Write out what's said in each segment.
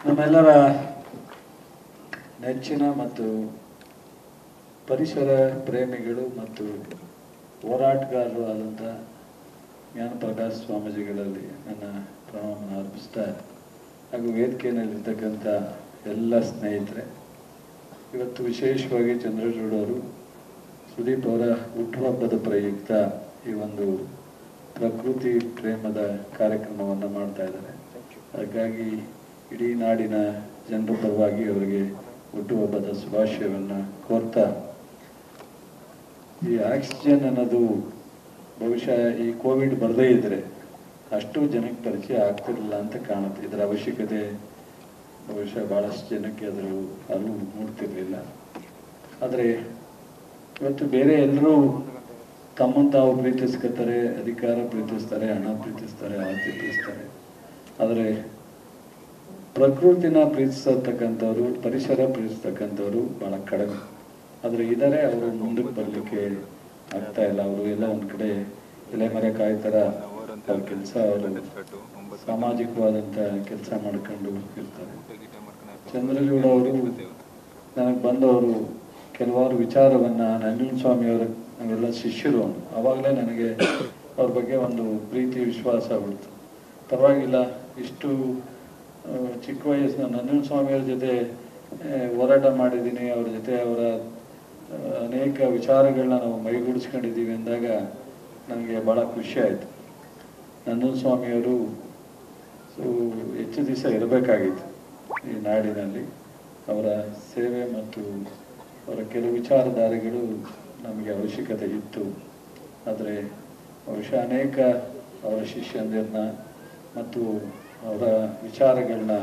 ನಮ್ಮೆಲ್ಲರ ನೆಚ್ಚಿನ ಮತ್ತು ಪರಿಸರ ಪ್ರೇಮಿಗಳು ಮತ್ತು ಹೋರಾಟಗಾರರು ಆದಂಥ ಜ್ಞಾನಪ್ರಕಾಶ್ ಸ್ವಾಮೀಜಿಗಳಲ್ಲಿ ನನ್ನ ಪ್ರಣಾಮನ ಅರ್ಪಿಸ್ತಾ ಹಾಗೂ ವೇದಿಕೆಯಲ್ಲಿರ್ತಕ್ಕಂಥ ಎಲ್ಲ ಸ್ನೇಹಿತರೆ ಇವತ್ತು ವಿಶೇಷವಾಗಿ ಚಂದ್ರಚೂಡ್ ಅವರು ಸುದೀಪ್ ಅವರ ಹುಟ್ಟುಹಬ್ಬದ ಪ್ರಯುಕ್ತ ಈ ಒಂದು ಪ್ರಕೃತಿ ಪ್ರೇಮದ ಕಾರ್ಯಕ್ರಮವನ್ನು ಮಾಡ್ತಾ ಇದ್ದಾರೆ ಹಾಗಾಗಿ ಇಡೀ ನಾಡಿನ ಜನರ ಪರವಾಗಿ ಅವರಿಗೆ ಹುಟ್ಟುಹಬ್ಬದ ಶುಭಾಶಯವನ್ನು ಕೋರ್ತಾ ಈ ಆಕ್ಸಿಜನ್ ಅನ್ನೋದು ಬಹುಶಃ ಈ ಕೋವಿಡ್ ಬರದೇ ಇದ್ರೆ ಅಷ್ಟು ಜನಕ್ಕೆ ಪರಿಚಯ ಆಗ್ತಿರಲಿಲ್ಲ ಅಂತ ಕಾಣುತ್ತೆ ಇದರ ಅವಶ್ಯಕತೆ ಬಹುಶಃ ಬಹಳಷ್ಟು ಜನಕ್ಕೆ ಅದರ ಅರಿವು ಮೂಡ್ತಿರ್ಲಿಲ್ಲ ಆದರೆ ಇವತ್ತು ಬೇರೆ ಎಲ್ಲರೂ ತಮ್ಮನ್ನು ತಾವು ಪ್ರೀತಿಸ್ಕೊತಾರೆ ಅಧಿಕಾರ ಪ್ರೀತಿಸ್ತಾರೆ ಹಣ ಪ್ರೀತಿಸ್ತಾರೆ ಆಸ್ತಿ ಪ್ರೀತಿಸ್ತಾರೆ ಆದರೆ ಪ್ರಕೃತಿನ ಪ್ರೀತಿಸತಕ್ಕಂಥವ್ರು ಪರಿಸರ ಪ್ರೀತಿಸ್ತಕ್ಕಂಥವ್ರು ಬಹಳ ಕಡಿಮೆ ಆದರೆ ಇದ್ದಾರೆ ಅವರು ಮುಂದಕ್ಕೆ ಬರಲಿಕ್ಕೆ ಆಗ್ತಾ ಇಲ್ಲ ಅವರು ಎಲ್ಲ ಒಂದು ಕಡೆ ಎಲೆ ಮರೆ ಕಾಯ್ತರ ಅವ್ರ ಕೆಲಸ ಅವರು ಸಾಮಾಜಿಕವಾದಂಥ ಕೆಲಸ ಮಾಡ್ಕೊಂಡು ಇರ್ತಾರೆ ಚಂದ್ರಚೂಡ್ ಅವರು ನನಗೆ ಬಂದವರು ಕೆಲವಾರು ವಿಚಾರವನ್ನ ನಂಜುಂಡ ಸ್ವಾಮಿ ಅವರ ನಾವೆಲ್ಲ ಶಿಷ್ಯರು ಆವಾಗಲೇ ನನಗೆ ಅವ್ರ ಬಗ್ಗೆ ಒಂದು ಪ್ರೀತಿ ವಿಶ್ವಾಸ ಉಳಿತು ಪರವಾಗಿಲ್ಲ ಇಷ್ಟು ಆ, ಚಿಕ್ಕ ವಯಸ್ಸಿನ ನಂಜುಂಡ ಸ್ವಾಮಿಯವ್ರ ಜೊತೆ ಆ, ಹೋರಾಟ ಮಾಡಿದ್ದೀನಿ ಅವ್ರ ಜೊತೆ ಅವರ ಆ, ಅನೇಕ ವಿಚಾರಗಳನ್ನ ನಾವು ಮೈಗೂಡಿಸ್ಕೊಂಡಿದ್ದೀವಿ ಅಂದಾಗ ನನಗೆ ಭಾಳ ಖುಷಿ ಆಯಿತು ನಂಜುಂಡ ಸ್ವಾಮಿಯವರು ಸೊ ಹೆಚ್ಚು ದಿವಸ ಇರಬೇಕಾಗಿತ್ತು ಈ ನಾಡಿನಲ್ಲಿ ಅವರ ಸೇವೆ ಮತ್ತು ಅವರ ಕೆಲವು ವಿಚಾರಧಾರೆಗಳು ನಮಗೆ ಅವಶ್ಯಕತೆ ಇತ್ತು ಆದರೆ ಬಹುಶಃ ಅನೇಕ ಅವರ ಶಿಷ್ಯಂದಿರನ್ನ ಮತ್ತು ಅವರ ವಿಚಾರಗಳನ್ನ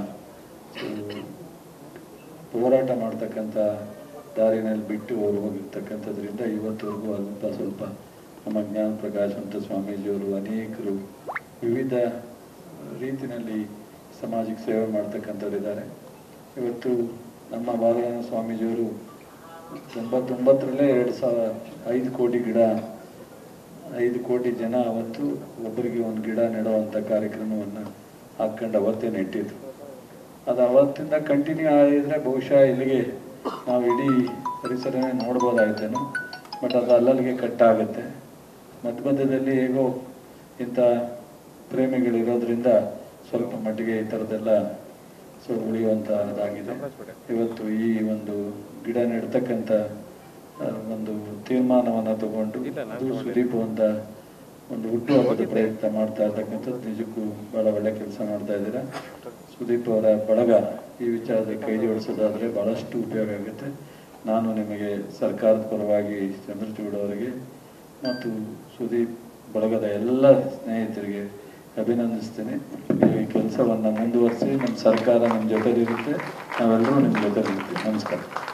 ಹೋರಾಟ ಮಾಡ್ತಕ್ಕಂಥ ದಾರಿನಲ್ಲಿ ಬಿಟ್ಟು ಅವರು ಹೋಗಿರ್ತಕ್ಕಂಥದ್ರಿಂದ ಇವತ್ತವರೆಗೂ ಅಲ್ಪ ಸ್ವಲ್ಪ ನಮ್ಮ ಜ್ಞಾನ ಪ್ರಕಾಶ್ ಅಂತ ಸ್ವಾಮೀಜಿಯವರು ಅನೇಕರು ವಿವಿಧ ರೀತಿಯಲ್ಲಿ ಸಮಾಜಕ್ಕೆ ಸೇವೆ ಮಾಡ್ತಕ್ಕಂಥವ್ರಿದ್ದಾರೆ ಇವತ್ತು ನಮ್ಮ ಬಾಲರಾಮ ಸ್ವಾಮೀಜಿಯವರು ತೊಂಬತ್ತೊಂಬತ್ತರಲ್ಲೇ ಎರಡು ಸಾವಿರ ಐದು ಕೋಟಿ ಗಿಡ ಐದು ಕೋಟಿ ಜನ ಅವತ್ತು ಒಬ್ಬರಿಗೆ ಒಂದು ಗಿಡ ನೆಡುವಂಥ ಕಾರ್ಯಕ್ರಮವನ್ನು ಹಾಕ್ಕೊಂಡು ಅವತ್ತೇ ನೆಟ್ಟಿದ್ರು ಅದು ಅವತ್ತಿಂದ ಕಂಟಿನ್ಯೂ ಆಗಿದ್ರೆ ಬಹುಶಃ ಇಲ್ಲಿಗೆ ನಾವು ಇಡೀ ಪರಿಸರನೇ ನೋಡ್ಬೋದಾಯ್ತೇನೋ ಬಟ್ ಅದು ಅಲ್ಲಲ್ಲಿಗೆ ಕಟ್ಟಾಗುತ್ತೆ ಮಧ್ಯ ಮಧ್ಯದಲ್ಲಿ ಹೇಗೋ ಇಂಥ ಪ್ರೇಮಿಗಳಿರೋದ್ರಿಂದ ಸ್ವಲ್ಪ ಮಟ್ಟಿಗೆ ಈ ಥರದ್ದೆಲ್ಲ ಸೊ ಉಳಿಯುವಂತಹದ್ದಾಗಿದೆ ಇವತ್ತು ಈ ಒಂದು ಗಿಡ ನೆಡ್ತಕ್ಕಂಥ ಆ, ಒಂದು ತೀರ್ಮಾನವನ್ನು ತಗೊಂಡು ಅದು ಸುದೀಪ್ ಅಂತ ಒಂದು ಹುಟ್ಟುಹಬ್ಬದ ಪ್ರಯತ್ನ ಮಾಡ್ತಾ ಇರ್ತಕ್ಕಂಥದ್ದು ನಿಜಕ್ಕೂ ಬಹಳ ಒಳ್ಳೆ ಕೆಲಸ ಮಾಡ್ತಾ ಇದ್ದೀರಾ ಸುದೀಪ್ ಅವರ ಬಳಗ ಈ ವಿಚಾರದಲ್ಲಿ ಕೈ ಜೋಡಿಸೋದಾದ್ರೆ ಬಹಳಷ್ಟು ಉಪಯೋಗ ಆಗುತ್ತೆ ನಾನು ನಿಮಗೆ ಸರ್ಕಾರದ ಪರವಾಗಿ ಚಂದ್ರಚೂಡ್ ಅವರಿಗೆ ಮತ್ತು ಸುದೀಪ್ ಬಳಗದ ಎಲ್ಲ ಸ್ನೇಹಿತರಿಗೆ ಅಭಿನಂದಿಸ್ತೇನೆ ನೀವು ಈ ಕೆಲಸವನ್ನು ಮುಂದುವರಿಸಿ ನಮ್ಮ ಸರ್ಕಾರ ನಿಮ್ಮ ಜೊತೆಲಿರುತ್ತೆ ನಾವೆಲ್ಲರೂ ನಿಮ್ಮ ಜೊತೆಲಿರ್ತೀವಿ ನಮಸ್ಕಾರ